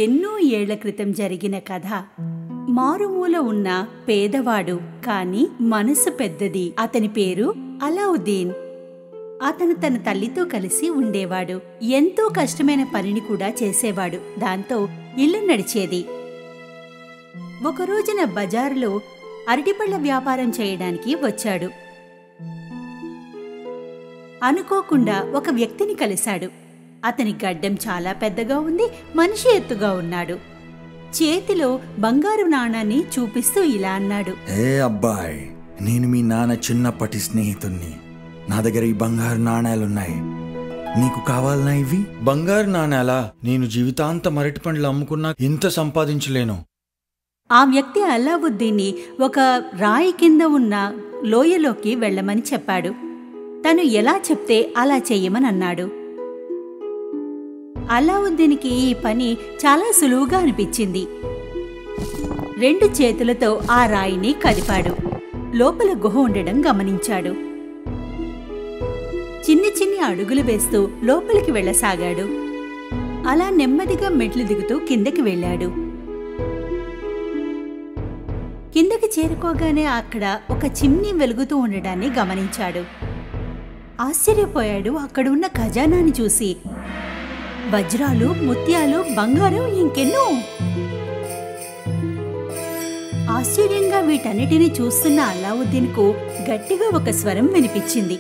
ఎన్నో ఏళ్ల క్రితం జరిగిన కథ మారుమూల ఉన్న పేదవాడు కాని మనసు పెద్దది అతని పేరు అలావుద్దీన్ అతను తన తల్లితో కలిసి ఉండేవాడు ఎంతో కష్టమైన పనిని కూడా చేసేవాడు దాంతో ఇల్లు నడిచేది ఒక రోజున బజారులో అరటిపళ్ళ వ్యాపారం చేయడానికి వచ్చాడు అనుకోకుండా ఒక వ్యక్తిని కలిశాడు అతని గడ్డం చాలా పెద్దగా ఉంది మనిషి ఎత్తుగా ఉన్నాడు చేతిలో బంగారు నాణాన్ని చూపిస్తూ ఇలా అన్నాడు ఏ అబ్బాయ్ నేను మీ నాన్న చిన్నప్పటి స్నేహితుణ్ణి నా దగ్గర ఈ బంగారు నాణేలున్నాయి నీకు కావాలనా ఇవి బంగారు నాణేలా నేను జీవితాంతం అరటి పండ్లు అమ్ముకున్నా ఇంత సంపాదించలేను ఆ వ్యక్తి అల్లావుద్దీన్ని ఒక రాయి కింద ఉన్న లోయలోకి వెళ్ళమని చెప్పాడు తను ఎలా చెప్తే అలా చెయ్యమని అన్నాడు అలావుద్దీన్కి ఈ పని చాలా సులువుగా అనిపించింది రెండు చేతులతో ఆ రాయిని కదిపాడు లోపల గుహ ఉండడం గమనించాడు చిన్ని చిన్ని అడుగులు వేస్తూ లోపలికి వెళ్ళసాగాడు అలా నెమ్మదిగా మెట్లు దిగుతూ కిందకి వెళ్ళాడు కిందకి చేరుకోగానే అక్కడ ఒక చిమ్నీ వెలుగుతూ ఉండడాన్ని గమనించాడు ఆశ్చర్యపోయాడు అక్కడున్న ఖజానాని చూసి వజ్రాలు ముత్యాలు బంగారం ఇంకెన్నో ఆశ్చర్యంగా వీటన్నిటిని చూస్తున్న అలావుద్దీన్కు గట్టిగా ఒక స్వరం వినిపించింది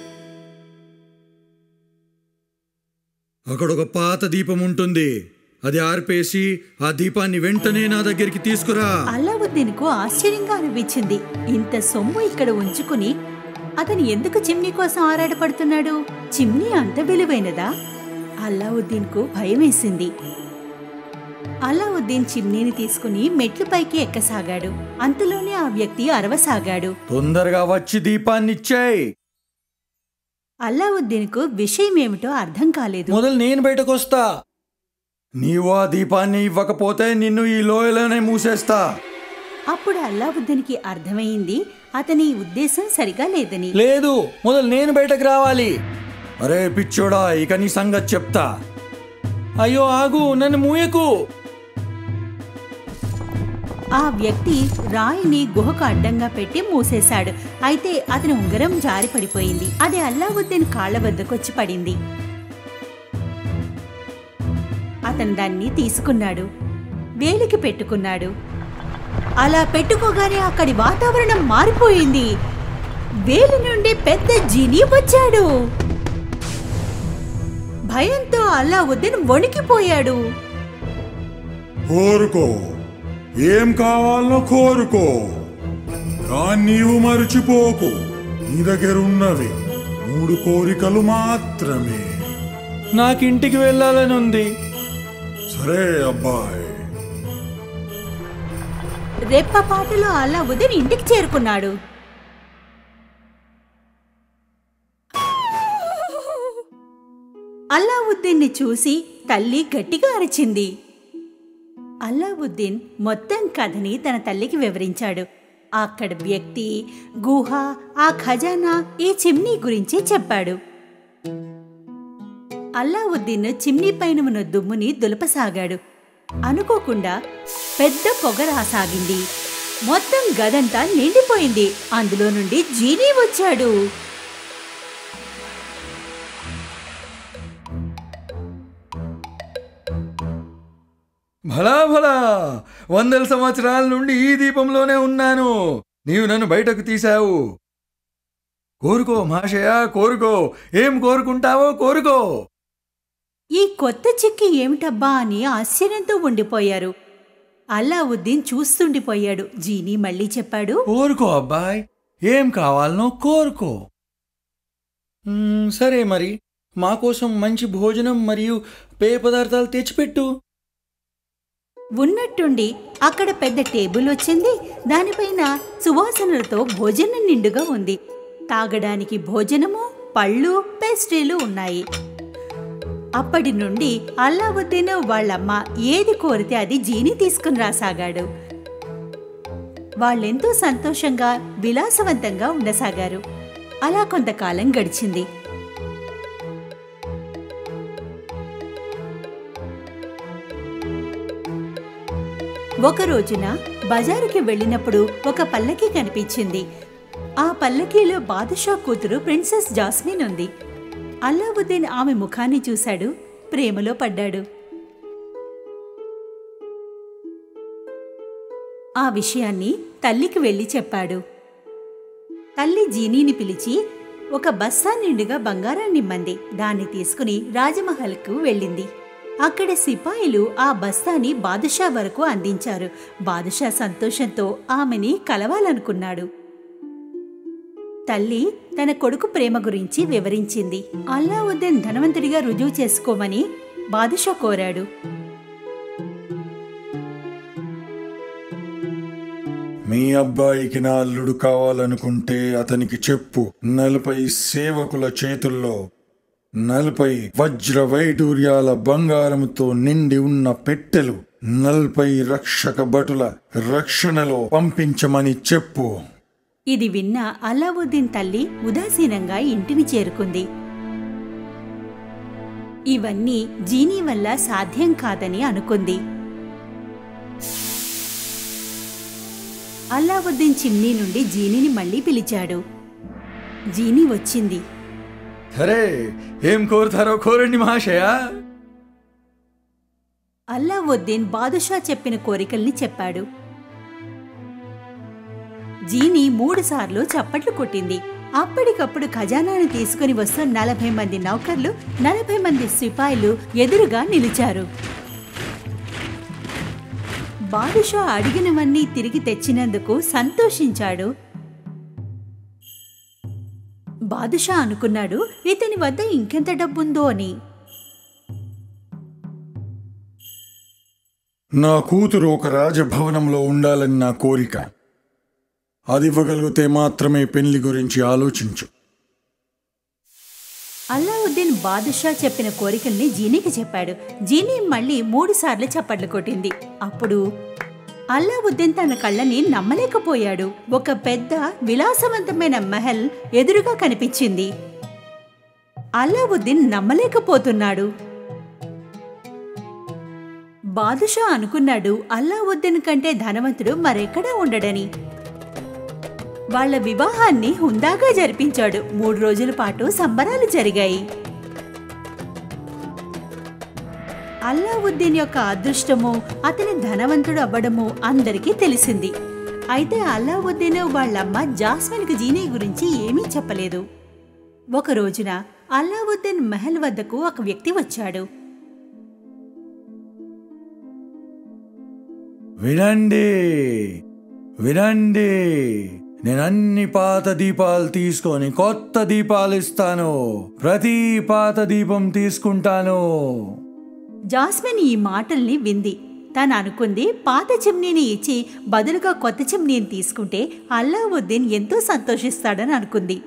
అక్కడ ఒక పాత దీపం ఉంటుంది అది ఆర్పేసి ఆ దీపాన్ని వెంటనే నా దగ్గరికి తీసుకురా అలావుద్దీన్కు ఆశ్చర్యంగా అనిపించింది ఇంత సొమ్ము ఇక్కడ ఉంచుకుని అతను ఎందుకు చిమ్నీ కోసం ఆరాటపడుతున్నాడు చిమ్నీ అంత విలువైనదా అల్లావుద్దీన్కు భయమేసింది అలావుద్దీన్ చిమ్నీని తీసుకుని మెట్లు పైకి ఎక్కసాగాడు అంతలోనే ఆ వ్యక్తి అరవసాగాడు తొందరగా వచ్చి దీపాన్ని ఇచ్చేయ్ అల్లావుద్దీన్కు విషయమేమిటో అర్థం కాలేదు మొదలు నేను బయటకు వస్తా నీవు ఆ దీపాన్ని ఇవ్వకపోతే నిన్ను ఈ లోయలోనే మూసేస్తా అప్పుడు అల్లావుద్దీన్కి అర్థమైంది అతని ఉద్దేశం సరిగా లేదని లేదు మొదలు నేను బయటకు రావాలి అరే పిచ్చోడా ఇక నీ సంగతి చెప్తా అయ్యో ఆగు నన్ను మూయకు ఆ వ్యక్తి రాయిని గుహకు అడ్డంగా పెట్టి మూసేశాడు అయితే అతని ఉంగరం జారి పడిపోయింది అది అల్లావుద్దీన్ కాళ్ల వద్దకొచ్చి పడింది అతను దాన్ని తీసుకున్నాడు వేలికి పెట్టుకున్నాడు అలా పెట్టుకోగానే అక్కడి వాతావరణం మారిపోయింది వేలి నుండి పెద్ద జీని వచ్చాడు భయంతో అల్లావుద్దీన్ వణికిపోయాడు కోరుకో ఏం కావాలనో కోరుకో కానీ నీవు మరచిపోకు నీ దగ్గర ఉన్నవి మూడు కోరికలు మాత్రమే నాకు ఇంటికి వెళ్ళాలని ఉంది సరే అబ్బాయి రెప్పపాటులో అల్లావుద్దీన్ ఇంటికి చేరుకున్నాడు అల్లావుద్దీన్ని చూసి తల్లి గట్టిగా అరిచింది అల్లావుద్దీన్ మొత్తం కథని తన తల్లికి వివరించాడు అక్కడ వ్యక్తి గుహ ఆ ఖజానా ఈ చిమ్నీ గురించి చెప్పాడు అల్లావుద్దీన్ చిమ్నీ పైన ఉన్న దుమ్ముని దులపసాగాడు అనుకోకుండా పెద్ద పొగ రాసాగింది మొత్తం గదంతా నిండిపోయింది అందులో నుండి జీనీ వచ్చాడు భలా భలా వందల సంవత్సరాల నుండి ఈ దీపంలోనే ఉన్నాను నీవు నన్ను బయటకు తీశావు కోరుకో మహాశయ కోరుకో ఏం కోరుకుంటావో కోరుకో ఈ కొత్త చిక్కి ఏమిటబ్బా అని ఆశ్చర్యంతో ఉండిపోయారు అల్లావుద్దీన్ చూస్తుండిపోయాడు జీనీ మళ్ళీ చెప్పాడు కోరుకో అబ్బాయ్ ఏం కావాలనో కోరుకో మ్మ్, సరే మరి మా కోసం మంచి భోజనం మరియు పేయ పదార్థాలు తెచ్చిపెట్టు ఉన్నట్టుండి అక్కడ పెద్ద టేబుల్ వచ్చింది దానిపైన సువాసనలతో భోజనం నిండుగా ఉంది తాగడానికి భోజనము పళ్ళు పేస్ట్రీలు ఉన్నాయి అప్పటి నుండి అల్లావుద్దీన్ వాళ్ళమ్మ ఏది కోరితే అది జీని తీసుకుని రాసాగాడు వాళ్ళెంతో సంతోషంగా విలాసవంతంగా ఉండసాగారు అలా కొంతకాలం గడిచింది ఒక రోజున బజారుకి వెళ్ళినప్పుడు ఒక పల్లకి కనిపించింది ఆ పల్లకీలో బాదుషా కూతురు ప్రిన్సెస్ జాస్మిన్ ఉంది అల్లావుద్దీన్ ఆమె ముఖాన్ని చూశాడు ప్రేమలో పడ్డాడు ఆ విషయాన్ని తల్లికి వెళ్ళి చెప్పాడు తల్లి జీనీని పిలిచి ఒక బస్సా నిండుగా బంగారాన్ని ఇమ్మంది దాన్ని తీసుకుని రాజమహల్కు వెళ్ళింది అక్కడ సిపాయిలు ఆ బస్తాని బాదుషా వరకు అందించారు బాదుషా సంతోషంతో ఆమెని కలవాలనుకున్నాడు తల్లి తన కొడుకు ప్రేమ గురించి వివరించింది అల్లావుద్దీన్ ధనవంతుడిగా రుజువు చేసుకోమని బాదుషా కోరాడు మీ అబ్బాయికి నా అల్లుడు కావాలనుకుంటే అతనికి చెప్పు నలభై సేవకుల చేతుల్లో నలభై వజ్ర వైడూర్యాల బంగారముతో నిండి ఉన్న పెట్టెలు నలభై రక్షక భటుల రక్షణలో పంపించమని చెప్పు ఇది విన్న అలావుద్దీన్ తల్లి ఉదాసీనంగా ఇంటిని చేరుకుంది ఇవన్నీ జీనీ వల్ల సాధ్యం కాదని అనుకుంది అలావుద్దీన్ చిమ్నీ నుండి జీనీని మళ్ళీ పిలిచాడు జీనీ వచ్చింది అరే ఏం కోరుతారో కోరండి మహాశయ అల్లావుద్దీన్ బాదుషా చెప్పిన కోరికల్ని చెప్పాడు జీని మూడుసార్లు చప్పట్లు కొట్టింది అప్పటికప్పుడు ఖజానాను తీసుకుని వస్తున్న నలభై మంది నౌకర్లు నలభై మంది సిపాయిలు ఎదురుగా నిలిచారు బాదుషా అడిగినవన్నీ తిరిగి తెచ్చినందుకు సంతోషించాడు బాదుషా అనుకున్నాడు ఇతని వద్ద ఇంకెంత డబ్బుందో అని నా కూతురు ఒక రాజభవనంలో ఉండాలని నా కోరిక అది ఇవ్వగలిగితే మాత్రమే పెళ్లి గురించి ఆలోచించు అల్లావుద్దీన్ బాదుషా చెప్పిన కోరికల్ని జీనీకి చెప్పాడు జీనీ మళ్ళీ మూడు సార్లు చప్పట్లు కొట్టింది అప్పుడు అల్లావుద్దీన్ తన కళ్ళని నమ్మలేకపోయాడు ఒక పెద్ద విలాసవంతమైన మహల్ ఎదురుగా కనిపించింది అల్లావుద్దీన్ నమ్మలేకపోతున్నాడు బాదుషా అనుకున్నాడు అల్లావుద్దీన్ కంటే ధనవంతుడు మరెక్కడా ఉండడని వాళ్ళ వివాహాన్ని హుందాగా జరిపించాడు మూడు రోజుల పాటు సంబరాలు జరిగాయి అల్లావుద్దీన్ యొక్క అదృష్టము అతని ధనవంతుడు అవ్వడము అందరికీ తెలిసింది అయితే అల్లావుద్దీన్ వాళ్ళమ్మ జాస్మిన్కి జీనీ గురించి ఏమీ చెప్పలేదు ఒక రోజున అల్లావుద్దీన్ మహల్ వద్దకు ఒక వ్యక్తి వచ్చాడు వినండి వినండి నేను అన్ని పాత దీపాలు తీసుకొని కొత్త దీపాలు ఇస్తాను ప్రతి పాత దీపం తీసుకుంటాను జాస్మిన్ ఈ మాటల్ని వింది తను అనుకుంది పాత చిమ్నీని ఇచ్చి బదులుగా కొత్త చిమ్నీని తీసుకుంటే అల్లావుద్దీన్ ఎంతో సంతోషిస్తాడని అనుకుంది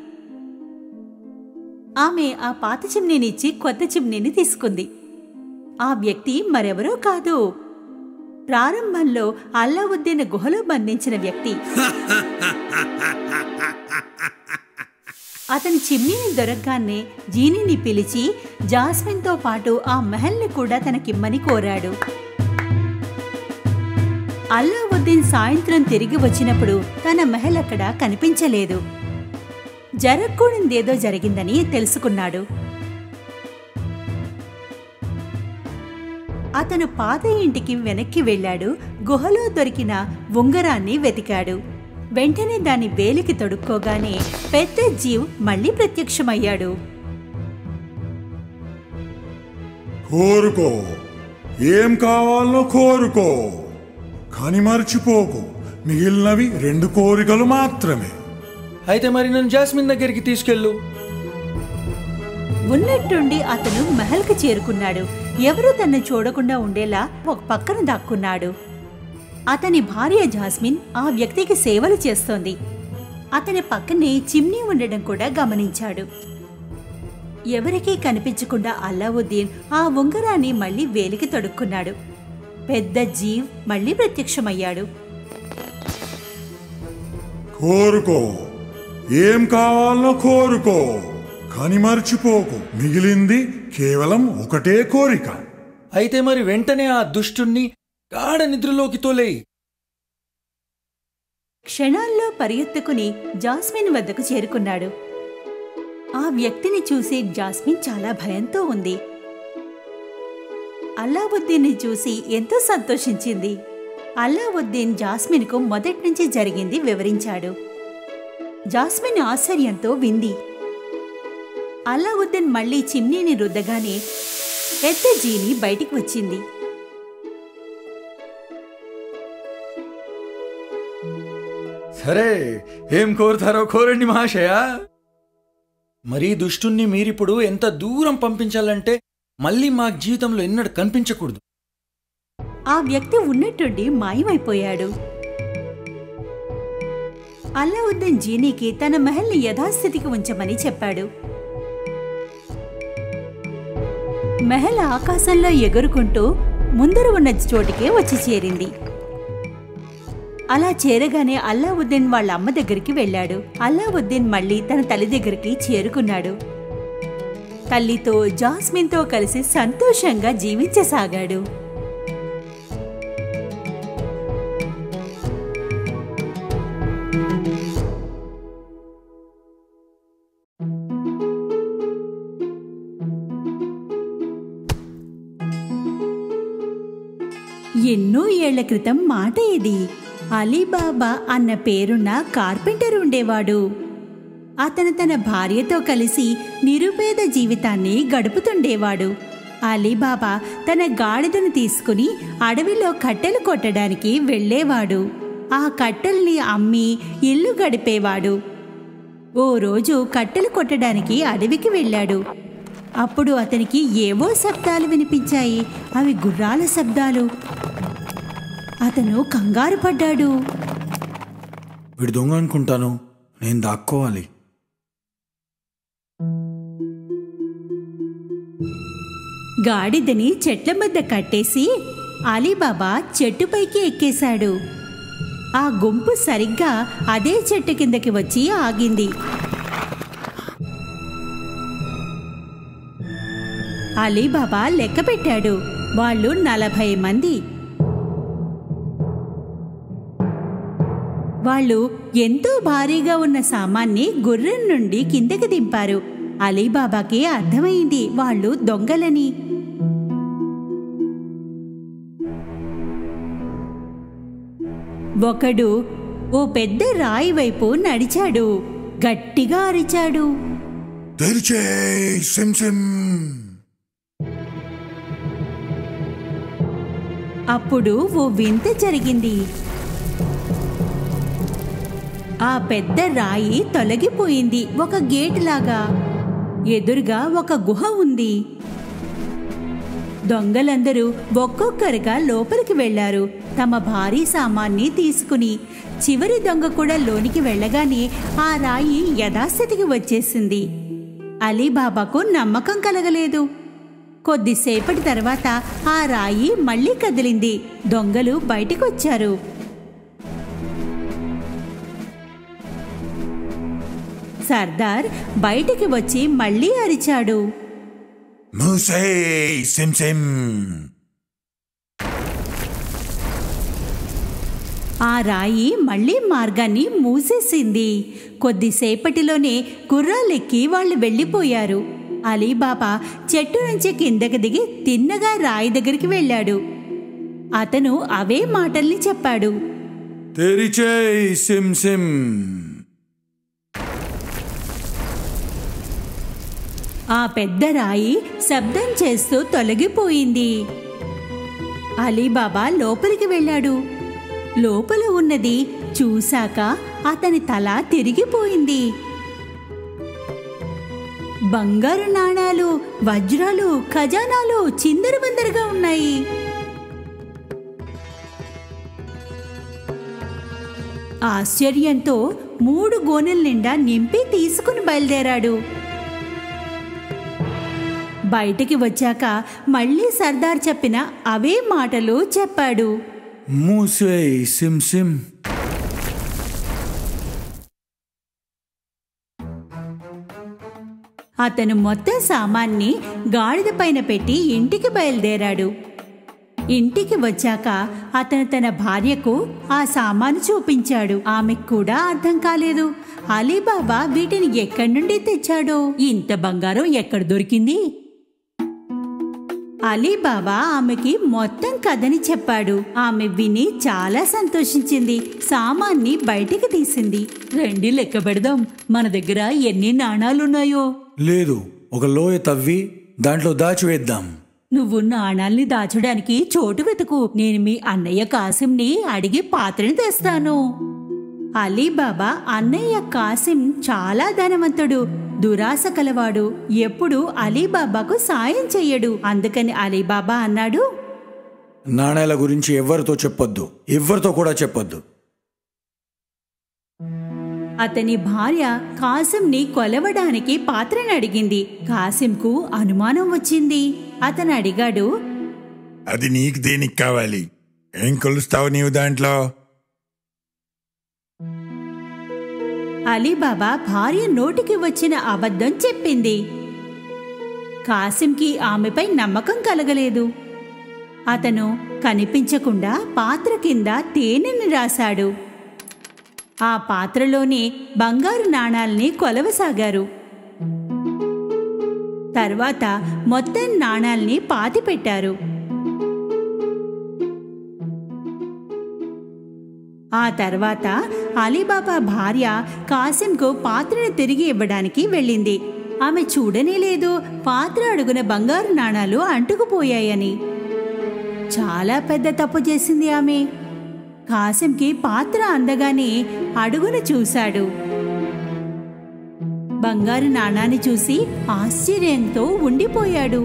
ఆమె ఆ పాత చిమ్నీని ఇచ్చి కొత్త చిమ్నీని తీసుకుంది ఆ వ్యక్తి మరెవరో కాదు ప్రారంభంలో అల్లావుద్దీన్ గుహలో బంధించిన వ్యక్తి అతని చిమ్నీని దొరకగానే జీనీని పిలిచి జాస్మిన్తో పాటు ఆ మహల్ని కూడా తనకిమ్మని కోరాడు అల్లావుద్దీన్ సాయంత్రం తిరిగి వచ్చినప్పుడు తన మహల్ అక్కడ కనిపించలేదు జరగకూడదేదో జరిగిందని తెలుసుకున్నాడు అతను పాత ఇంటికి వెనక్కి వెళ్ళాడు గుహలో దొరికిన ఉంగరాన్ని వెతికాడు వెంటనే దాని వేలికి తొడుక్కోగానే పెద్ద జీవ్ మళ్ళీ ప్రత్యక్షమయ్యాడు కోరుకో ఏం కావాలో కోరుకో కానీ మర్చిపోకు మిగిలినవి రెండు కోరికలు మాత్రమే అయితే మరి నన్ను జాస్మిన్ దగ్గరికి తీసుకెళ్ళు ఉన్నట్టుండి అతను మహల్కి చేరుకున్నాడు ఎవరూ తన్ను చూడకుండా ఉండేలా ఒక పక్కన దాక్కున్నాడు అతని భార్య జాస్మిన్ ఆ వ్యక్తికి సేవలు చేస్తోంది అతని పక్కనే చిమ్నీ ఉండడం కూడా గమనించాడు ఎవరికీ కనిపించకుండా అల్లావుద్దీన్ ఆ ఉంగరాన్ని మళ్ళీ వేలికి తొడుక్కున్నాడు పెద్ద జీవ్ మళ్ళీ ప్రత్యక్షమయ్యాడు కోరుకో ఏం కావాలో కోరుకో కానీ మర్చిపోకు మిగిలింది కేవలం ఒకటే కోరిక అయితే మరి వెంటనే ఆ దుష్టుణ్ణి గాఢ నిద్రలోకి తోలేయి క్షణాల్లో పరిగెత్తుకుని జాస్మిన్ వద్దకు చేరుకున్నాడు ఆ వ్యక్తిని చూసి జాస్మిన్ చాలా భయంతో ఉంది అల్లావుద్దీన్ని చూసి ఎంతో సంతోషించింది అల్లావుద్దీన్ జాస్మిన్కు మొదటి నుంచి జరిగింది వివరించాడు జాస్మిన్ ఆశ్చర్యంతో వింది అల్లావుద్దీన్ మళ్ళీ చిమ్నీని రుద్దగానే పెద్ద జీని బయటికి వచ్చింది సరే ఏం కోరుతారో కోరండి మహాశయ మరీ దుష్టుణ్ణి మీరిప్పుడు ఎంత దూరం పంపించాలంటే మళ్ళీ మా జీవితంలో ఎన్నడూ కనిపించకూడదు ఆ వ్యక్తి ఉన్నట్టుండి మాయమైపోయాడు అల్లావుద్దీన్ జీనీకి తన మహల్ని యథాస్థితికి ఉంచమని చెప్పాడు మెహల్ ఆకాశంలో ఎగురుకుంటూ ముందర ఉన్న చోటికే వచ్చి చేరింది అలా చేరగానే అల్లావుద్దీన్ వాళ్ళ అమ్మ దగ్గరికి వెళ్ళాడు అల్లావుద్దీన్ మళ్ళీ తన తల్లి దగ్గరికి చేరుకున్నాడు తల్లితో జాస్మిన్తో కలిసి సంతోషంగా జీవించసాగాడు ఎన్నో ఏళ్ల క్రితం మాట ఇది అలీబాబా అన్న పేరున్న కార్పెంటర్ ఉండేవాడు అతను తన భార్యతో కలిసి నిరుపేద జీవితాన్ని గడుపుతుండేవాడు అలీబాబా తన గాడిదను తీసుకుని అడవిలో కట్టెలు కొట్టడానికి వెళ్ళేవాడు ఆ కట్టెల్ని అమ్మి ఇల్లు గడిపేవాడు ఓ రోజు కట్టెలు కొట్టడానికి అడవికి వెళ్ళాడు అప్పుడు అతనికి ఏవో శబ్దాలు వినిపించాయి అవి గుర్రాల శబ్దాలు అతను కంగారు పడ్డాడు వీడు దొంగ అనుకుంటాను నేను దాక్కోవాలి గాడిదని చెట్ల మధ్య కట్టేసి అలీబాబా చెట్టుపైకి ఎక్కేశాడు ఆ గుంపు సరిగ్గా అదే చెట్టు కిందకి వచ్చి ఆగింది అలీబాబా లెక్క పెట్టాడు వాళ్ళు నలభై మంది వాళ్ళు ఎంతో భారీగా ఉన్న సామాన్ని గుర్రం నుండి కిందకి దింపారు అలీబాబాకి అర్థమైంది వాళ్ళు దొంగలని ఒకడు ఓ పెద్ద రాయి వైపు నడిచాడు గట్టిగా అరిచాడు తెరిచే సిమ్ సిమ్ అప్పుడు ఓ వింత జరిగింది ఆ పెద్ద రాయి తొలగిపోయింది ఒక గేట్ లాగా ఎదురుగా ఒక గుహ ఉంది దొంగలందరూ ఒక్కొక్కరుగా లోపలికి వెళ్లారు తమ భారీ సామాన్ని తీసుకుని చివరి దొంగ కూడా లోనికి వెళ్ళగానే ఆ రాయి యథాస్థితికి వచ్చేసింది అలీబాబాకు నమ్మకం కలగలేదు కొద్దిసేపటి తర్వాత ఆ రాయి మళ్ళీ కదిలింది దొంగలు బయటికొచ్చారు సర్దార్ బయటికి వచ్చి మళ్ళీ అరిచాడు మూసే సిమ్ సిమ్ ఆ రాయి మళ్ళీ మార్గాన్ని మూసేసింది కొద్దిసేపటిలోనే గుర్రాలెక్కి వాళ్ళు వెళ్ళిపోయారు అలీబాబా చెట్టు నుంచి కిందకి దిగి తిన్నగా రాయి దగ్గరికి వెళ్ళాడు అతను అవే మాటల్ని చెప్పాడు తెరిచే సిమ్ సిమ్ ఆ పెద్ద రాయి శబ్దం చేస్తూ తొలగిపోయింది అలీబాబా లోపలికి వెళ్ళాడు లోపల ఉన్నది చూశాక అతని తల తిరిగిపోయింది బంగారు నాణాలు వజ్రాలు ఖజానాలు చిందరబందరగా ఉన్నాయి ఆశ్చర్యంతో మూడు గోనెల నిండా నింపి తీసుకుని బయలుదేరాడు బయటికి వచ్చాక మళ్ళీ సర్దార్ చెప్పిన అవే మాటలు చెప్పాడు మూసే సిమ్ సిమ్ అతను మొత్తం సామాన్ని గాడిద పైన పెట్టి ఇంటికి బయలుదేరాడు ఇంటికి వచ్చాక అతను తన భార్యకు ఆ సామాను చూపించాడు ఆమెకు కూడా అర్థం కాలేదు అలీబాబా వీటిని ఎక్కడి నుండి తెచ్చాడో ఇంత బంగారం ఎక్కడ దొరికింది అలీబాబా ఆమెకి మొత్తం కథని చెప్పాడు ఆమె విని చాలా సంతోషించింది సామాన్ని బయటికి తీసింది రండి లెక్క పెడదాం మన దగ్గర ఎన్ని నాణాలున్నాయో లేదు ఒక లోయ తవ్వి దాంట్లో దాచివేద్దాం నువ్వు నాణాల్ని దాచడానికి చోటు వెతుకు నేను మీ అన్నయ్య కాసింని అడిగి పాత్రని తెస్తాను అలీబాబా అన్నయ్య కాసిం చాలా ధనవంతుడు దురాశ కలవాడు ఎప్పుడు అలీబాబాకు సాయం చెయ్యడు అందుకని అలీబాబా అన్నాడు నాణేల గురించి ఎవరితో చెప్పొద్దు ఎవరితో కూడా చెప్పొద్దు అతని భార్య కాసింని కొలవడానికి పాత్రని అడిగింది కాసింకు అనుమానం వచ్చింది అతను అడిగాడు అది నీకు దేనికి కావాలి ఏం కొలుస్తావు నీవు దాంట్లో అలీబాబా భార్య నోటికి వచ్చిన అబద్ధం చెప్పింది కాసింకి ఆమెపై నమ్మకం కలగలేదు అతను కనిపించకుండా పాత్ర కింద తేనెని రాశాడు ఆ పాత్రలోనే బంగారు నాణాల్ని కొలవసాగారు తర్వాత మొత్తం నాణాల్ని పాతిపెట్టారు ఆ తర్వాత అలీబాబా భార్య కాసింకు పాత్రను తిరిగి ఇవ్వడానికి వెళ్ళింది ఆమె చూడనే లేదు పాత్ర అడుగున బంగారు నాణాలు అంటుకుపోయాయని చాలా పెద్ద తప్పు చేసింది ఆమె కాసింకి పాత్ర అందగానే అడుగున చూశాడు బంగారు నాణాన్ని చూసి ఆశ్చర్యంతో ఉండిపోయాడు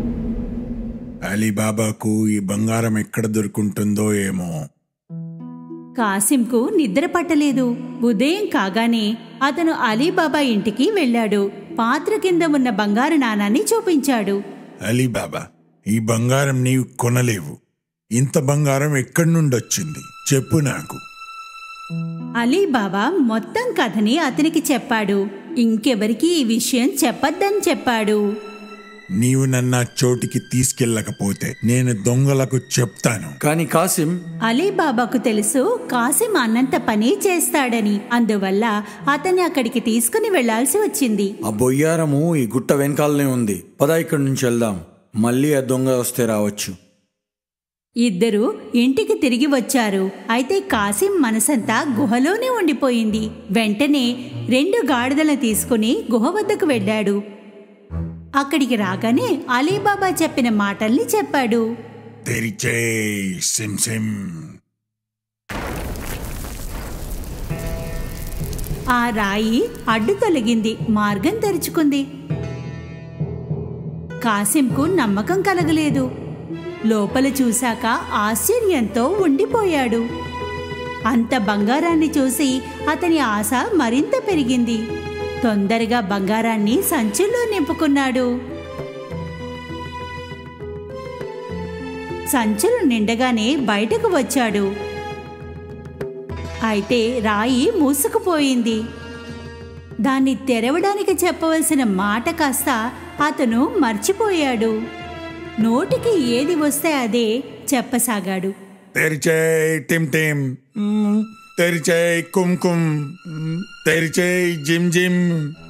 అలీబాబాకు ఈ బంగారం ఎక్కడ దొరుకుంటుందో ఏమో కాసింకు నిద్ర పట్టలేదు ఉదయం కాగానే అతను అలీబాబా ఇంటికి వెళ్ళాడు పాత్ర కింద ఉన్న బంగారు నాణాన్ని చూపించాడు అలీబాబా ఈ బంగారం నీవు కొనలేవు ఇంత బంగారం ఎక్కడి నుండి వచ్చింది చెప్పు నాకు అలీబాబా మొత్తం కథని అతనికి చెప్పాడు ఇంకెవరికి ఈ విషయం చెప్పొద్దని చెప్పాడు నీవు నన్ను ఆ చోటికి తీసుకెళ్ళకపోతే నేను దొంగలకు చెప్తాను కానీ కాసిం అలీబాబాకు తెలుసు కాసిం అన్నంత పని చేస్తాడని అందువల్ల అతన్ని అక్కడికి తీసుకుని వెళ్లాల్సి వచ్చింది ఆ బొయ్యారము ఈ గుట్ట వెనకాలనే ఉంది పద ఇక్కడి నుంచి వెళ్దాం మళ్ళీ ఆ దొంగ వస్తే రావచ్చు ఇద్దరు ఇంటికి తిరిగి వచ్చారు అయితే కాసిం మనసంతా గుహలోనే ఉండిపోయింది వెంటనే రెండు గాడిదలను తీసుకుని గుహ వద్దకు వెళ్ళాడు అక్కడికి రాగానే అలీబాబా చెప్పిన మాటల్ని చెప్పాడు తెరిచే సిమ్ సిమ్ ఆ రాయి అడ్డు తొలగింది మార్గం తెరుచుకుంది కాసింకు నమ్మకం కలగలేదు లోపల చూశాక ఆశ్చర్యంతో ఉండిపోయాడు అంత బంగారాన్ని చూసి అతని ఆశ మరింత పెరిగింది తొందరగా బంగారాన్ని సంచుల్లో నింపుకున్నాడు సంచులు నిండగానే బయటకు వచ్చాడు అయితే రాయి మూసుకుపోయింది దాన్ని తెరవడానికి చెప్పవలసిన మాట కాస్త అతను మర్చిపోయాడు నోటికి ఏది వస్తే అదే చెప్పసాగాడు తెరిచే టిమ్ టిమ్ మ్మ్. తెరిచే కుమ్ కుమ్ మ్మ్. తెరిచే జిమ్ జిమ్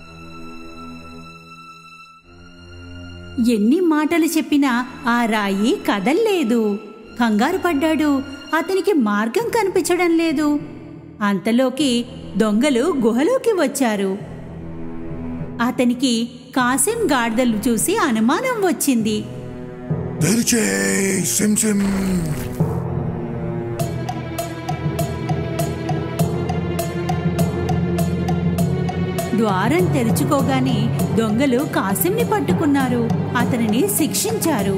ఎన్ని మాటలు చెప్పినా ఆ రాయి కదల్లేదు కంగారు పడ్డాడు అతనికి మార్గం కనిపించడం లేదు అంతలోకి దొంగలు గుహలోకి వచ్చారు అతనికి కాసిం గాడిదలు చూసి అనుమానం వచ్చింది తెరిచే సిమ్ సిమ్ ద్వారం తెరుచుకోగానే దొంగలు కాసింని పట్టుకున్నారు అతనిని శిక్షించారు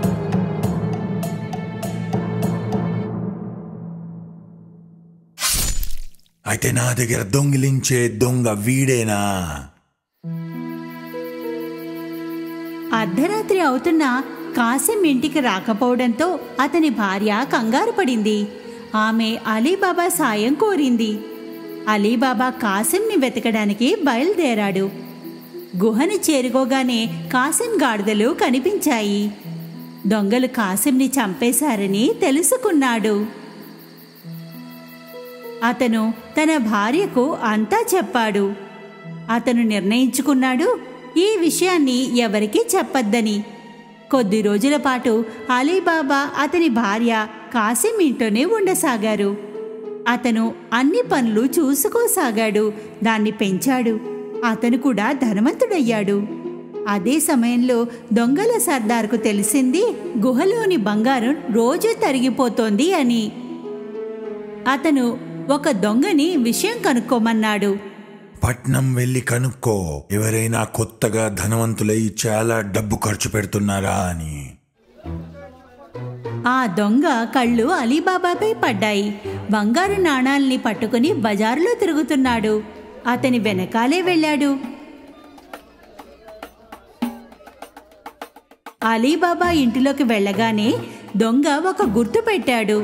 అయితే నా దగ్గర దొంగిలించే దొంగ వీడేనా అర్ధరాత్రి అవుతున్నా కాసిం ఇంటికి రాకపోవడంతో అతని భార్య కంగారు పడింది ఆమె అలీబాబా సాయం కోరింది అలీబాబా కాసింని వెతకడానికి బయలుదేరాడు గుహని చేరుకోగానే కాసిం గాడిదలు కనిపించాయి దొంగలు కాసింని చంపేశారని తెలుసుకున్నాడు అతను తన భార్యకు అంతా చెప్పాడు అతను నిర్ణయించుకున్నాడు ఈ విషయాన్ని ఎవరికీ చెప్పొద్దని కొద్ది రోజుల పాటు అలీబాబా అతని భార్య కాసిం ఇంట్లోనే ఉండసాగారు అతను అన్ని పనులు చూసుకోసాగాడు దాన్ని పెంచాడు అతను కూడా ధనవంతుడయ్యాడు అదే సమయంలో దొంగల సర్దార్కు తెలిసింది గుహలోని బంగారం రోజు తరిగిపోతోంది అని అతను ఒక దొంగని విషయం కనుక్కోమన్నాడు పట్నం వెళ్ళి కనుక్కో ఎవరైనా కొత్తగా ధనవంతులై చాలా డబ్బు ఖర్చు పెడుతున్నారా అని ఆ దొంగ కళ్ళు అలీబాబాపై పడ్డాయి బంగారు నాణాల్ని పట్టుకుని బజారులో తిరుగుతున్నాడు అతని వెనకాలే వెళ్ళాడు అలీబాబా ఇంటిలోకి వెళ్ళగానే దొంగ ఒక గుర్తు పెట్టాడు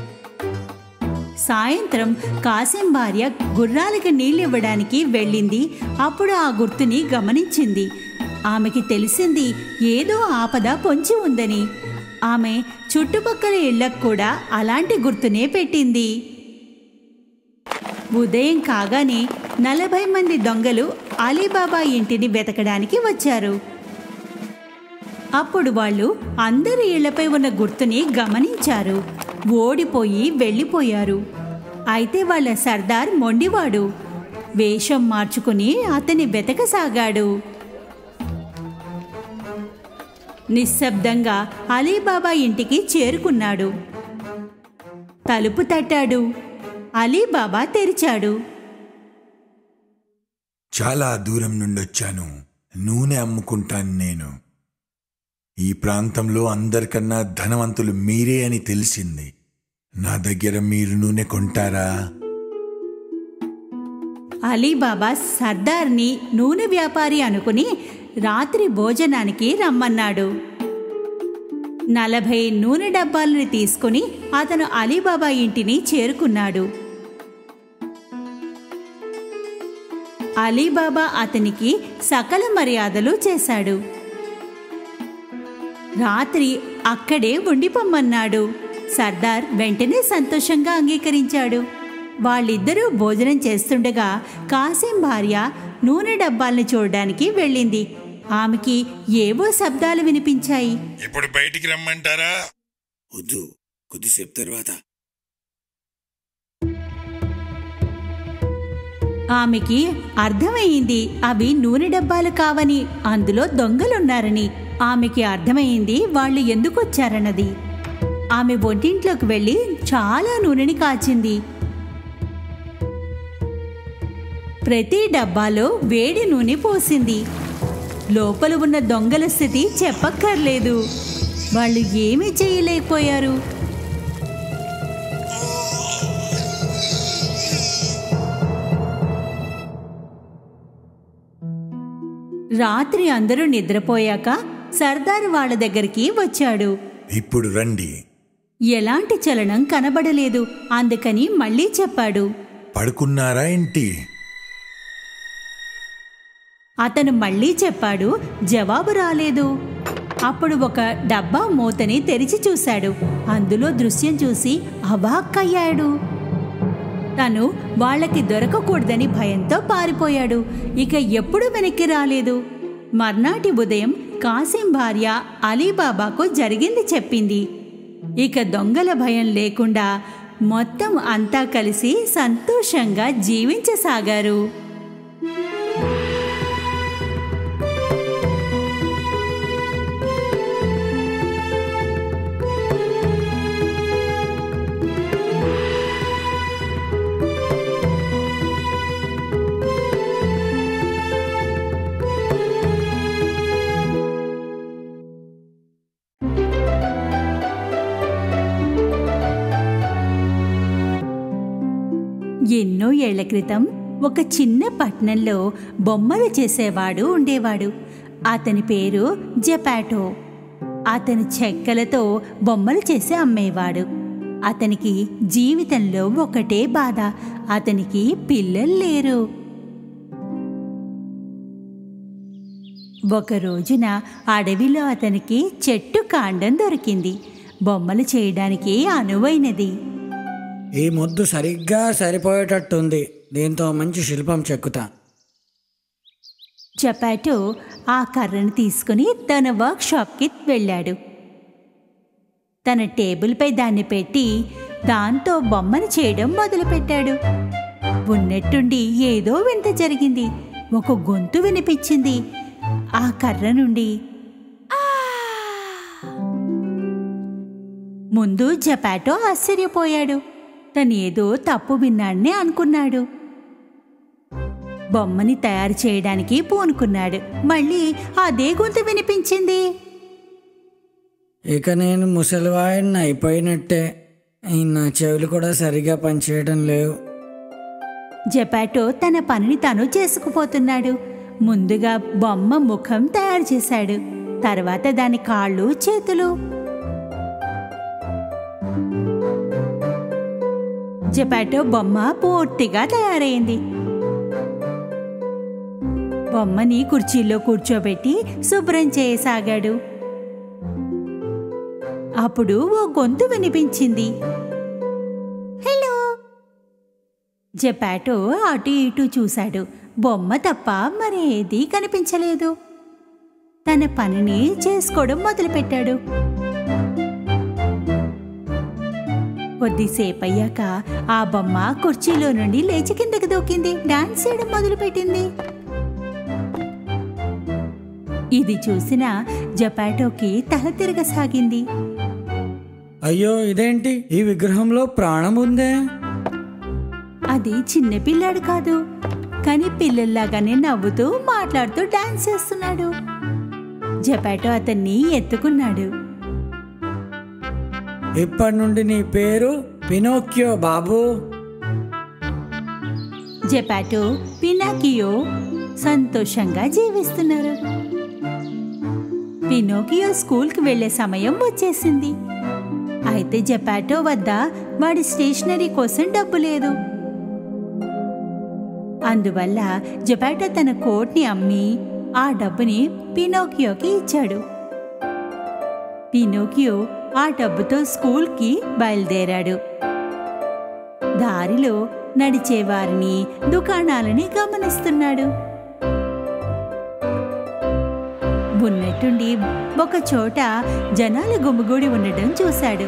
సాయంత్రం కాసిం భార్య గుర్రాలకి నీళ్ళివ్వడానికి వెళ్ళింది అప్పుడు ఆ గుర్తుని గమనించింది ఆమెకి తెలిసింది ఏదో ఆపద పొంచి ఉందని ఆమె చుట్టుపక్కల ఇళ్లకు కూడా అలాంటి గుర్తునే పెట్టింది ఉదయం కాగానే నలభై మంది దొంగలు అలీబాబా ఇంటిని వెతకడానికి వచ్చారు అప్పుడు వాళ్ళు అందరి ఇళ్లపై ఉన్న గుర్తుని గమనించారు ఓడిపోయి వెళ్ళిపోయారు అయితే వాళ్ళ సర్దార్ మొండివాడు వేషం మార్చుకుని అతని వెతకసాగాడు నిశ్శబ్దంగా అలీబాబా ఇంటికి చేరుకున్నాడు తలుపు తట్టాడు అలీబాబా తెరిచాడు చాలా దూరం నుండి వచ్చాను నూనె అమ్ముకుంటాను నేను ఈ ప్రాంతంలో అందరికన్నా ధనవంతులు మీరే అని తెలిసింది నా దగ్గర మీరు నూనె కొంటారా అలీబాబా సర్దార్ని నూనె వ్యాపారి అనుకుని రాత్రి భోజనానికి రమ్మన్నాడు నలభై నూనె డబ్బాలని తీసుకుని అతను అలీబాబా ఇంటిని చేరుకున్నాడు అలీబాబా అతనికి సకల మర్యాదలు చేశాడు రాత్రి అక్కడే ఉండిపోమ్మన్నాడు సర్దార్ వెంటనే సంతోషంగా అంగీకరించాడు వాళ్ళిద్దరూ భోజనం చేస్తుండగా కాసిం భార్య నూనె డబ్బాల్ని చూడడానికి వెళ్ళింది ఆమెకి ఏవో శబ్దాలు వినిపించాయి ఇప్పుడు బయటికి రమ్మంటారా వద్దు కొద్దిసేపు తర్వాత ఆమెకి అర్థమైంది అవి నూనె డబ్బాలు కావని అందులో దొంగలున్నారని ఆమెకి అర్థమైంది వాళ్ళు ఎందుకొచ్చారన్నది ఆమె ఒంటింట్లోకి వెళ్ళి చాలా నూనెని కాచింది ప్రతి డబ్బాలో వేడి నూనె పోసింది లోపల ఉన్న దొంగల స్థితి చెప్పక్కర్లేదు వాళ్ళు ఏమీ చేయలేకపోయారు రాత్రి అందరూ నిద్రపోయాక సర్దార్ వాళ్ళ దగ్గరికి వచ్చాడు ఇప్పుడు రండి ఎలాంటి చలనం కనబడలేదు అందుకని మళ్ళీ చెప్పాడు పడుకున్నారా ఏంటి అతను మళ్ళీ చెప్పాడు జవాబు రాలేదు అప్పుడు ఒక డబ్బా మూతని తెరిచి చూశాడు అందులో దృశ్యం చూసి అవాక్కయ్యాడు తను వాళ్ళకి దొరకకూడదని భయంతో పారిపోయాడు ఇక ఎప్పుడు వెనక్కి రాలేదు మర్నాటి ఉదయం కాసిం భార్య అలీబాబాకు జరిగింది చెప్పింది ఇక దొంగల భయం లేకుండా మొత్తం అంతా కలిసి సంతోషంగా జీవించసాగారు ఎన్నో ఏళ్ల క్రితం ఒక చిన్న పట్టణంలో బొమ్మలు చేసేవాడు ఉండేవాడు అతని పేరు జపాటో అతని చెక్కలతో బొమ్మలు చేసి అమ్మేవాడు అతనికి జీవితంలో ఒకటే బాధ అతనికి పిల్లలు లేరు ఒక రోజున అడవిలో అతనికి చెట్టు కాండం దొరికింది బొమ్మలు చేయడానికి అనువైనది ఈ ముద్దు సరిగ్గా సరిపోయేటట్టుంది దీంతో మంచి శిల్పం చెక్కుతా జపాటో ఆ కర్రను తీసుకుని తన వర్క్ షాప్కి వెళ్ళాడు తన టేబుల్పై దాన్ని పెట్టి దాంతో బొమ్మను చేయడం మొదలుపెట్టాడు ఉన్నట్టుండి ఏదో వింత జరిగింది ఒక గొంతు వినిపించింది ఆ కర్ర నుండి "ఆ!" ముందు జపాటో ఆశ్చర్యపోయాడు తను ఏదో తప్పు విన్నాడని అనుకున్నాడు బొమ్మని తయారు చేయడానికి పూనుకున్నాడు మళ్ళీ అదే గొంతు వినిపించింది ఇక నేను ముసలివాడిని అయిపోయినట్టే ఈ నా చెవులు కూడా సరిగా పనిచేయడం లేవు జపాటో తన పనిని తాను చేసుకుపోతున్నాడు ముందుగా బొమ్మ ముఖం తయారు చేశాడు తర్వాత దాని కాళ్ళు చేతులు జపాటో బొమ్మ పూర్తిగా తయారైంది బొమ్మని కుర్చీలో కూర్చోబెట్టి శుభ్రం చేయసాగాడు అప్పుడు ఓ గొంతు వినిపించింది హలో జపాటో అటు ఇటు చూశాడు బొమ్మ తప్ప మరేదీ కనిపించలేదు తన పనిని చేసుకోవడం మొదలుపెట్టాడు కొద్దిసేపు అయ్యాక ఆ బొమ్మ కుర్చీలో నుండి లేచి కిందకి దూకింది డాన్స్ చేయడం మొదలుపెట్టింది ఇది చూసిన జపాటోకి తల తిరగసాగింది అయ్యో ఇదేంటి ఈ విగ్రహంలో ప్రాణం ఉందే అది చిన్న పిల్లాడు కాదు కానీ పిల్లల్లాగానే నవ్వుతూ మాట్లాడుతూ డాన్స్ చేస్తున్నాడు జపాటో అతన్ని ఎత్తుకున్నాడు ఇప్పటి నుండి నీ పేరు పినోక్యో బాబు జపాటో పినాకియో సంతోషంగా జీవిస్తున్నారు పినోకియో స్కూల్కి వెళ్ళే సమయం వచ్చేసింది అయితే జపాటో వద్ద వాడి స్టేషనరీ కోసం డబ్బు లేదు అందువల్ల జపాటో తన కోట్ని అమ్మి ఆ డబ్బుని పినోకియోకి ఇచ్చాడు పినోకియో ఆ డబ్బుతో స్కూల్కి బయలుదేరాడు దారిలో నడిచేవారిని దుకాణాలని గమనిస్తున్నాడు ఉన్నట్టుండి ఒక చోట జనాలు గుమిగూడి ఉండడం చూశాడు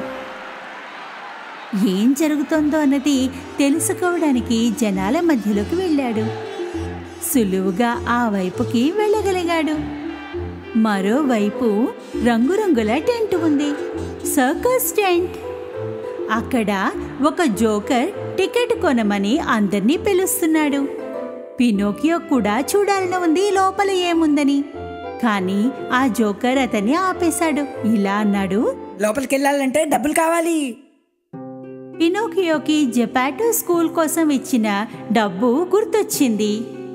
ఏం జరుగుతోందో అన్నది తెలుసుకోవడానికి జనాల మధ్యలోకి వెళ్ళాడు సులువుగా ఆ వైపుకి వెళ్ళగలిగాడు మరోవైపు రంగురంగుల టెంట్ ఉంది సర్కస్ టెంట్ అక్కడ ఒక జోకర్ టికెట్ కొనమని అందర్నీ పిలుస్తున్నాడు పినోకియో కూడా చూడాలని ఉంది లోపల ఏముందని కానీ ఆ జోకర్ అతన్ని ఆపేశాడు ఇలా అన్నాడు లోపలికి వెళ్ళాలంటే డబ్బులు కావాలి పినోకియోకి జపాటో స్కూల్ కోసం ఇచ్చిన డబ్బు గుర్తొచ్చింది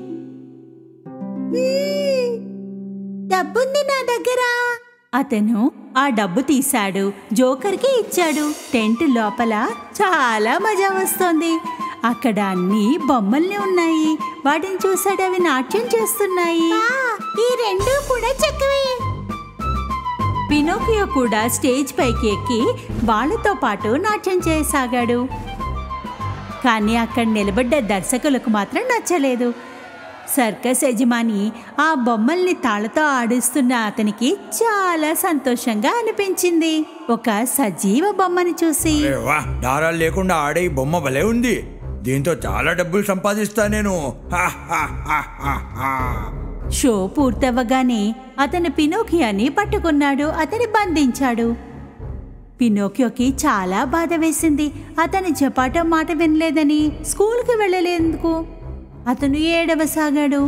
డబ్బుంది నా దగ్గర అతను ఆ డబ్బు తీశాడు జోకర్కి ఇచ్చాడు టెంట్ లోపల చాలా మజా వస్తోంది అక్కడ అన్ని బొమ్మల్ని ఉన్నాయి వాటిని చూసాడు అవి నాట్యం చేస్తున్నాయి ఈ రెండు కూడా చక్కవే పినోకియో కూడా స్టేజ్ పైకి ఎక్కి వాళ్ళతో పాటు నాట్యం చేయసాగాడు కానీ అక్కడ నిలబడ్డ దర్శకులకు మాత్రం నచ్చలేదు సర్కస్ యజమాని ఆ బొమ్మల్ని తాళతో ఆడిస్తున్న అతనికి చాలా సంతోషంగా అనిపించింది ఒక సజీవ బొమ్మని చూసి అరే వా దారాలు లేకుండా ఆడే ఈ బొమ్మ భలే ఉంది దీంతో చాలా డబ్బులు సంపాదిస్తా నేను హా, హా, హా, హా, హా. షో పూర్తవ్వగానే అతను పినోకియాని పట్టుకున్నాడు అతని బంధించాడు పినోకియోకి చాలా బాధ వేసింది అతని జపాటో మాట వినలేదని స్కూల్కి వెళ్ళలేందుకు అతను ఏడవసాగాడు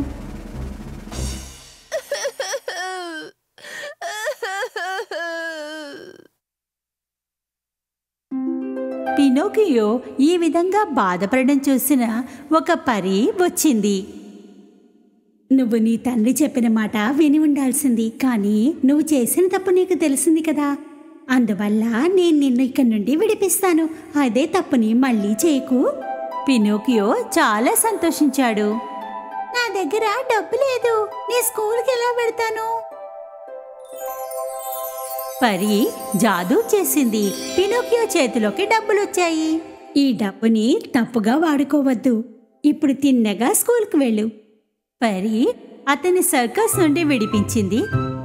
పినోకియో ఈ విధంగా బాధపడడం చూసిన ఒక పరి వచ్చింది నువ్వు నీ తండ్రి చెప్పిన మాట విని ఉండాల్సింది కానీ నువ్వు చేసిన తప్పు నీకు తెలిసింది కదా అందువల్ల నేను నిన్ను ఇక్కడి నుండి విడిపిస్తాను అదే తప్పుని మళ్ళీ చేయకు పినోకియో చాలా సంతోషించాడు నా దగ్గర డబ్బు లేదు నీ స్కూల్కి ఎలా వెళ్తాను పరి జాదూ చేసింది పినోకియో చేతిలోకి డబ్బులొచ్చాయి ఈ డబ్బుని తప్పుగా వాడుకోవద్దు ఇప్పుడు తిన్నగా స్కూల్కి వెళ్ళు పరి అతని సర్కస్ నుండి విడిపించింది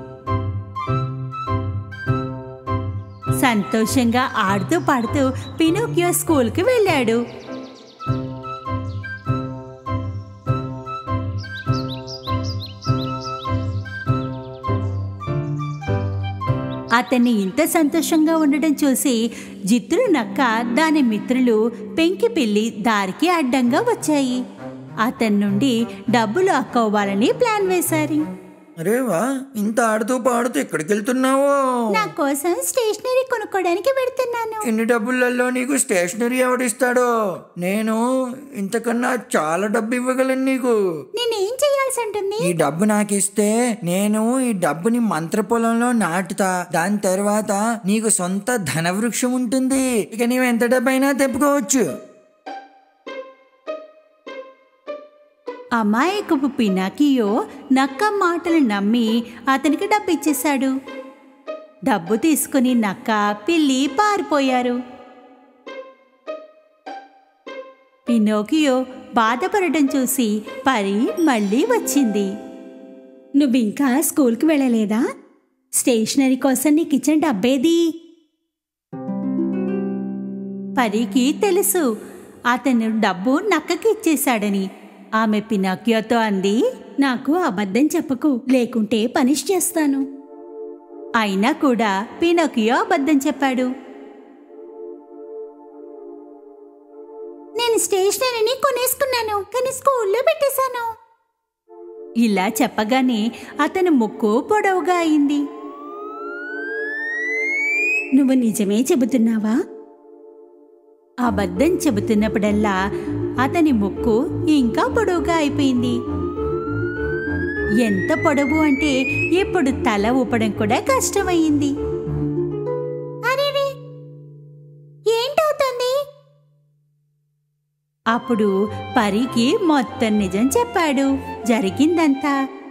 సంతోషంగా ఆడుతూ పాడుతూ పినోకియో స్కూల్కి వెళ్ళాడు అతన్ని ఇంత సంతోషంగా ఉండడం చూసి జిత్తులు నక్క దాని మిత్రులు పెంకి పిల్లి దారికి అడ్డంగా వచ్చాయి అతని నుండి డబ్బులు అక్కోవాలని ప్లాన్ వేశారు అరే వా ఇంత ఆడుతూ పాడుతూ ఎక్కడికి వెళ్తున్నావు నా కోసం స్టేషనరీ కొనుక్కోడానికి పెడుతున్నాను ఇన్ని డబ్బులలో నీకు స్టేషనరీ ఎవడిస్తాడో నేను ఇంతకన్నా చాలా డబ్బు ఇవ్వగలను నీకు నేనేం చేయాల్సి ఉంటుంది ఈ డబ్బు నాకు ఇస్తే నేను ఈ డబ్బుని మంత్ర పొలంలో నాటుతా దాని తర్వాత నీకు సొంత ధన వృక్షం ఉంటుంది ఇక నీవు ఎంత డబ్బైనా తెప్పుకోవచ్చు అమాయకపు పినాకియో నక్క మాటలు నమ్మి అతనికి డబ్బు ఇచ్చేశాడు డబ్బు తీసుకుని నక్క పిల్లి పారిపోయారు పినోకియో బాధపడటం చూసి పరి మళ్ళీ వచ్చింది నువ్వింకా స్కూల్కి వెళ్ళలేదా స్టేషనరీ కోసం నీకు ఇచ్చిన డబ్బేది పరికి తెలుసు అతను డబ్బు నక్కకి ఇచ్చేశాడని ఆమె పినాకియోతో అంది నాకు అబద్ధం చెప్పకు లేకుంటే పనిష్ చేస్తాను అయినా కూడా పినోకియో అబద్ధం చెప్పాడు నేను స్టేషనరీని కొనేసుకున్నాను కానీ స్కూల్లో పెట్టేశాను ఇలా చెప్పగానే అతని ముక్కు పొడవుగా అయింది నువ్వు నిజమే చెబుతున్నావా అబద్ధం చెబుతున్నప్పుడల్లా అతని ముక్కు ఇంకా పొడవుగా అయిపోయింది ఎంత పొడవు అంటే ఇప్పుడు తల ఊపడం కూడా కష్టమయ్యింది ఏంటవుతుంది అప్పుడు పరికి మొత్తం నిజం చెప్పాడు జరిగిందంతా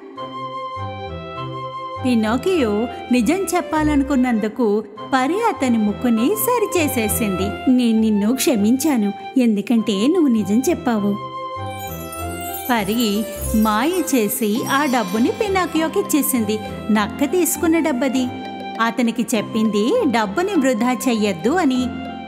పినోకియో నిజం చెప్పాలనుకున్నందుకు పరి అతని ముక్కుని సరిచేసేసింది నేను నిన్ను క్షమించాను ఎందుకంటే నువ్వు నిజం చెప్పావు పరి మాయ చేసి ఆ డబ్బుని పినాకియోకి ఇచ్చేసింది నక్క తీసుకున్న డబ్బది అతనికి చెప్పింది డబ్బుని వృధా చెయ్యొద్దు అని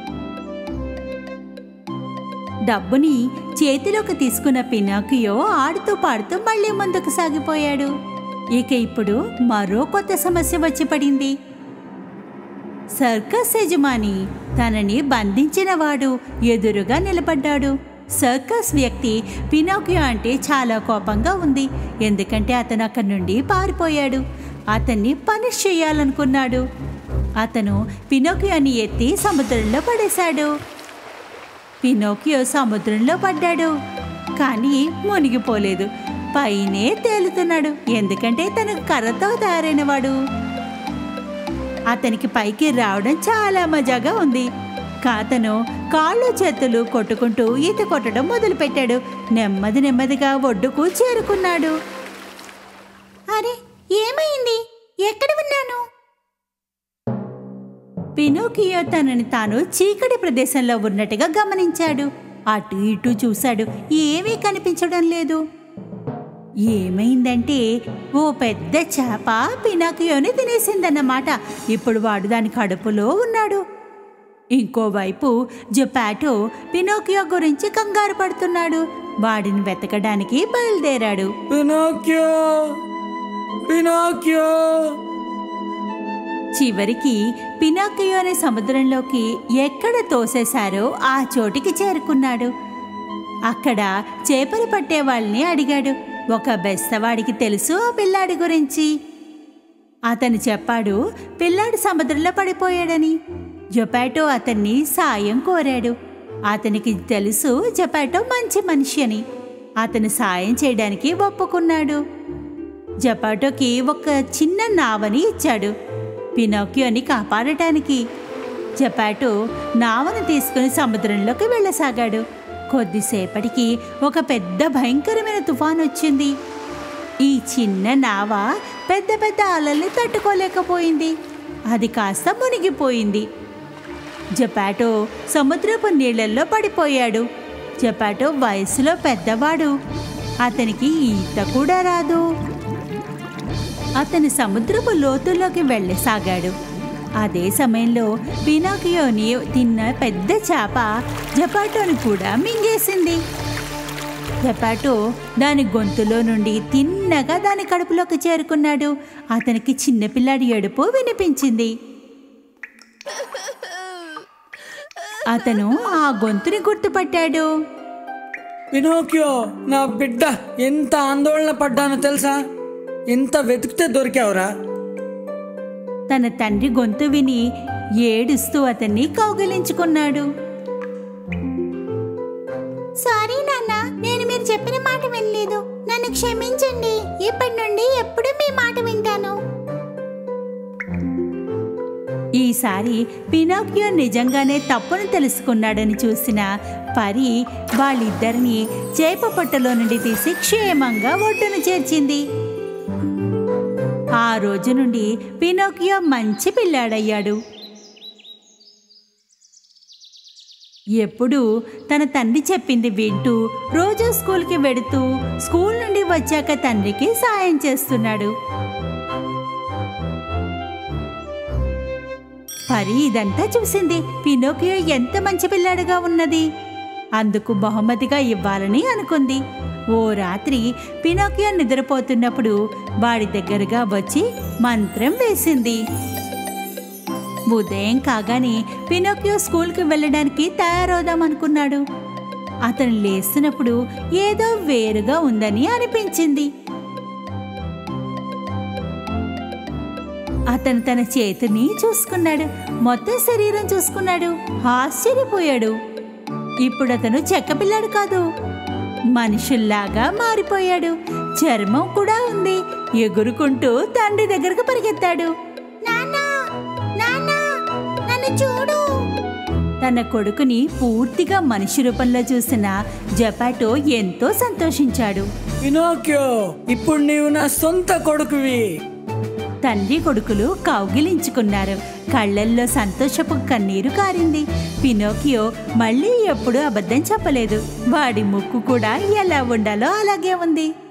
డబ్బుని చేతిలోకి తీసుకున్న పినాకియో ఆడుతూ పాడుతూ మళ్ళీ ముందుకు సాగిపోయాడు ఇక ఇప్పుడు మరో కొత్త సమస్య వచ్చి పడింది సర్కస్ యజమాని తనని బంధించిన వాడు ఎదురుగా నిలబడ్డాడు సర్కస్ వ్యక్తి పినాకియో అంటే చాలా కోపంగా ఉంది ఎందుకంటే అతను అక్కడి నుండి పారిపోయాడు అతన్ని పనిష్ చేయాలనుకున్నాడు అతను పినోకియోని ఎత్తి సముద్రంలో పడేశాడు పినోకియో సముద్రంలో పడ్డాడు కానీ మునిగిపోలేదు పైనే తేలుతున్నాడు ఎందుకంటే తను కర్రతో తయారైనవాడు అతనికి పైకి రావడం చాలా మజాగా ఉంది కాతను కాళ్ళు చేతులు కొట్టుకుంటూ ఈత కొట్టడం మొదలుపెట్టాడు నెమ్మది నెమ్మదిగా ఒడ్డుకు చేరుకున్నాడు అరే ఏమైంది ఎక్కడ ఉన్నాను పినోకియో తనని తాను చీకటి ప్రదేశంలో ఉన్నట్టుగా గమనించాడు అటు ఇటు చూశాడు ఏమీ కనిపించడం లేదు ఏమైందంటే ఓ పెద్ద చేప పినాకియోని తినేసిందన్నమాట ఇప్పుడు వాడు దాని కడుపులో ఉన్నాడు ఇంకోవైపు జొపాటో పినోకియో గురించి కంగారు పడుతున్నాడు వాడిని వెతకడానికి బయలుదేరాడు పినాక్యో పినాక్యో చివరికి పినాకియోని సముద్రంలోకి ఎక్కడ తోసేశారో ఆ చోటికి చేరుకున్నాడు అక్కడ చేపలు పట్టే వాళ్ళని అడిగాడు ఒక బెస్తవాడికి తెలుసు ఆ పిల్లాడి గురించి అతను చెప్పాడు పిల్లాడు సముద్రంలో పడిపోయాడని జొపాటో అతన్ని సాయం కోరాడు అతనికి తెలుసు జొపాటో మంచి మనిషి అని అతను సాయం చేయడానికి ఒప్పుకున్నాడు జపాటోకి ఒక చిన్న నావని ఇచ్చాడు పినోకియోని కాపాడటానికి జపాటో నావను తీసుకుని సముద్రంలోకి వెళ్ళసాగాడు కొద్దిసేపటికి ఒక పెద్ద భయంకరమైన తుఫాన్ వచ్చింది ఈ చిన్న నావ పెద్ద పెద్ద అలల్ని తట్టుకోలేకపోయింది అది కాస్త మునిగిపోయింది జపాటో సముద్రపు నీళ్ళల్లో పడిపోయాడు జపాటో వయసులో పెద్దవాడు అతనికి ఈత కూడా రాదు అతను సముద్రపు లోతుల్లోకి వెళ్ళసాగాడు అదే సమయంలో పినాకియోని తిన్న పెద్ద చేప జపాటోని కూడా మింగేసింది జపాటో దాని గొంతులో నుండి తిన్నగా దాని కడుపులోకి చేరుకున్నాడు అతనికి చిన్నపిల్లాడి ఏడుపు వినిపించింది అతను ఆ గొంతుని గుర్తుపట్టాడు పినోకియో నా బిడ్డ ఎంత ఆందోళన పడ్డానో తెలుసా ఎంత వెతికితే దొరికావురా తన తండ్రి గొంతు విని ఏడుస్తూ అతన్ని కౌగిలించుకున్నాడు సారీ నాన్న నేను మీరు చెప్పిన మాట వినలేదు నన్ను క్షమించండి ఇప్పటి నుండి ఎప్పుడు మీ మాట వింటాను ఈసారి పినాకియో నిజంగానే తప్పును తెలుసుకున్నాడని చూసిన పరి వాళ్ళిద్దరిని చేప పొట్టలో నుండి తీసి క్షేమంగా ఒడ్డును చేర్చింది ఆ రోజు నుండి పినోకియో మంచి పిల్లాడయ్యాడు ఎప్పుడు తన తండ్రి చెప్పింది వింటూ రోజు స్కూల్కి వెడుతూ స్కూల్ నుండి వచ్చాక తండ్రికి సాయం చేస్తున్నాడు పరి ఇదంతా చూసింది పినోకియో ఎంత మంచి పిల్లాడుగా ఉన్నది అందుకు బహుమతిగా ఇవ్వాలని అనుకుంది ఓ రాత్రి పినోకియో నిద్రపోతున్నప్పుడు వాడి దగ్గరగా వచ్చి మంత్రం వేసింది ఉదయం కాగానే పినోకియో స్కూల్కి వెళ్ళడానికి తయారవుదామనుకున్నాడు అతను లేస్తున్నప్పుడు ఏదో వేరుగా ఉందని అనిపించింది అతను తన చేతిని చూసుకున్నాడు మొత్తం శరీరం చూసుకున్నాడు ఆశ్చర్యపోయాడు ఇప్పుడు అతను చెక్కపిల్లాడు కాదు మనుషుల్లాగా మారిపోయాడు చర్మం కూడా ఉంది ఎగురుకుంటూ తండ్రి దగ్గరకు పరిగెత్తాడు చూడు తన కొడుకుని పూర్తిగా మనిషి రూపంలో చూసిన జపాటో ఎంతో సంతోషించాడు పినోకియో ఇప్పుడు నీవు నా సొంత కొడుకువి తండ్రి కొడుకులు కౌగిలించుకున్నారు కళ్ళల్లో సంతోషపు కన్నీరు కారింది పినోకియో మళ్ళీ ఎప్పుడూ అబద్ధం చెప్పలేదు వాడి ముక్కు కూడా ఎలా ఉండాలో అలాగే ఉంది